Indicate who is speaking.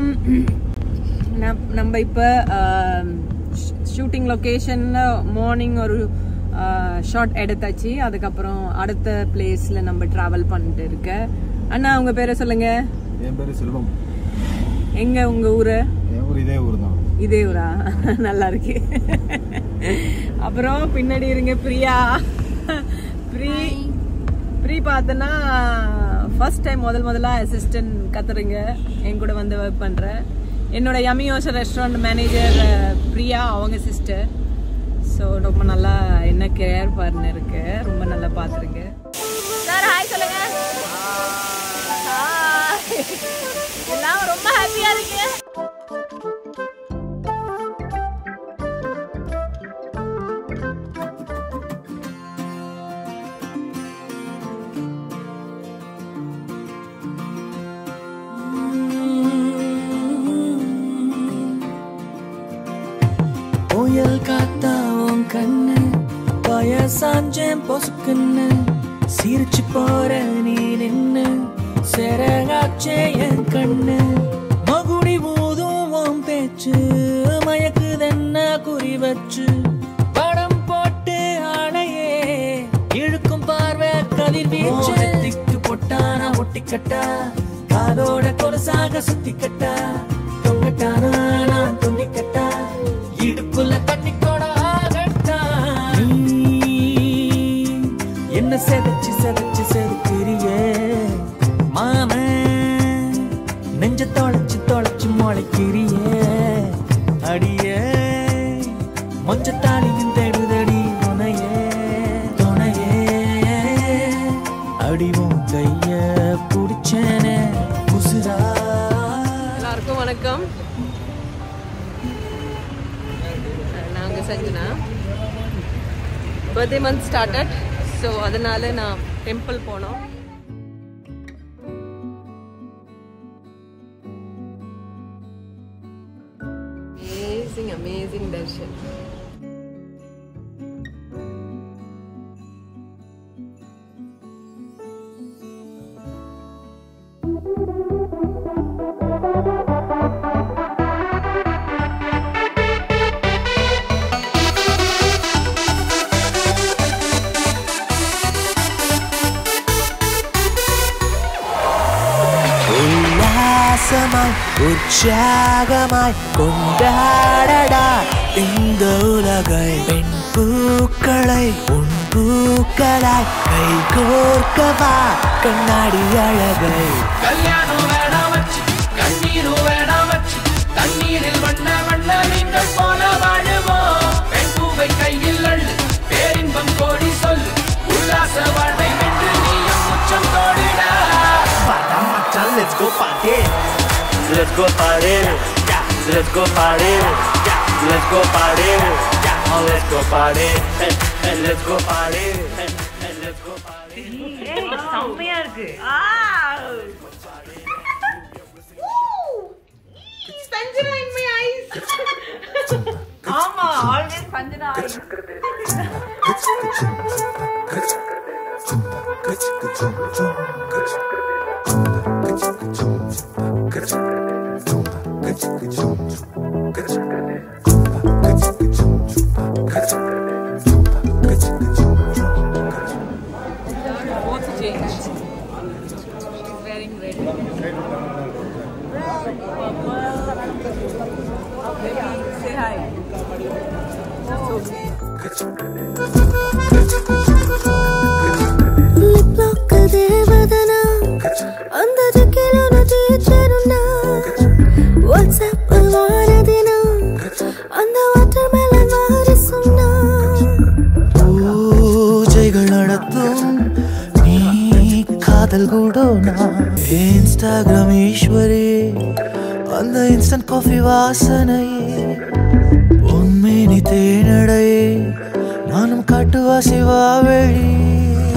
Speaker 1: வணக்கம் நம்- நம்ம இப்போ ஷூட்டிங் லொக்கேஷனில் மார்னிங் ஒரு ஷார்ட் எடுத்தாச்சு அதுக்கப்புறம் அடுத்த பிளேஸில் நம்ம ட்ராவல் பண்ணிட்டு இருக்க அண்ணா உங்கள் பேரை சொல்லுங்க
Speaker 2: என் பேரு செல்வம்
Speaker 1: எங்க உங்க ஊரு
Speaker 2: என் ஊர் இதே ஊர் தான்
Speaker 1: இதே ஊரா நல்லா இருக்கு அப்புறம் பின்னாடி இருங்க பிரியா ப்ரீ ப்ரீ பார்த்தனா ஃபர்ஸ்ட் டைம் முதல் முதல்ல அசிஸ்டன்ட் கத்துறீங்க என் கூட வந்து ஒர்க் பண்றேன் என்னோட யமியோஷ ரெஸ்டாரண்ட் மேனேஜர் பிரியா அவங்க சிஸ்டர் ஸோ ரொம்ப நல்லா என்ன கேர் பார்ட்னர் இருக்கு ரொம்ப நல்லா பார்த்துருங்க சார் ஹாய் சொல்லுங்க Hi. எல்லாம் ரொம்ப ஹாப்பியா இருக்கு
Speaker 3: புயல் காத்தா உன் கண்ணு பய சாஞ்சேன் பொசுக்குன்னு சிரிச்சு போற நீ நின்னு செரகாச்சே என் கண்ணு மகுடி ஊதும் உன் பேச்சு மயக்குதென்ன குறி வச்சு படம் போட்டு ஆளையே இழுக்கும் பார்வை கதிர் வீச்சு திக்கு பொட்டானா ஒட்டிக்கட்டா காதோட கொலசாக சுத்திக்கட்டா தொங்கட்டானா நான் துண்டிக்கட்டா இடுப்புல தண்ணிக்கோட ஆகட்டா நீ என்ன செதச்சு செதச்சு செதுக்கிறியே மாம நெஞ்ச தொலைச்சு தொலைச்சு முளைக்கிறியே அடியே மொஞ்ச தாலியும் தேடுதடி துணையே துணையே அடிவும் கைய புடிச்சேனே உசுரா
Speaker 1: எல்லாருக்கும் வணக்கம் நாங்கள் Sanjana birthday month started so அதனால நான் டெம்பிள் போனோம் அமேசிங் அமேசிங் தர்ஷன்
Speaker 3: உல்லாசமாய் உற்சாகமாய் கொண்டாடடா இந்த உலகை பெண் பூக்களை உன் பூக்களாய் கை கோர்க்கவா கண்ணாடி அழகை
Speaker 4: கல்யாணம் வேணாம் வச்சு கண்ணீரும் வேணாம் வச்சு தண்ணீரில் வண்ண வண்ண நீங்கள் போல வாழுவோம் பெண் பூவை கையில் அள்ளு பேரின்பம் கோடி சொல்லு உல்லாச வாழ்வை வென்று நீயும் உச்சம் தோடிட
Speaker 3: Let's go party Let's go party Yeah Let's go party Yeah Let's go party Yeah Oh let's go party Hey, hey, Let's go party Hey, hey, Let's go party
Speaker 1: செம்மையா இருக்கு சஞ்சனா இன் மை ஐஸ் ஆமா always Sanjana eyes What's the change? She's wearing red. Baby, say hi.
Speaker 5: లిప్లోక దేవదన అందజకిలోన తీర్చరున్నా వాట్సాప్ వారదిన அந்த வாட்டர் மேலன் வாரிசுன்னா
Speaker 3: பூஜைகள் நடத்தும் நீ காதல் கூடோனா இன்ஸ்டாகிராம் ஈஸ்வரி அந்த இன்ஸ்டன்ட் காஃபி வாசனையே உண்மை நீ தேனடையே நானும் காட்டுவாசி வாவெளி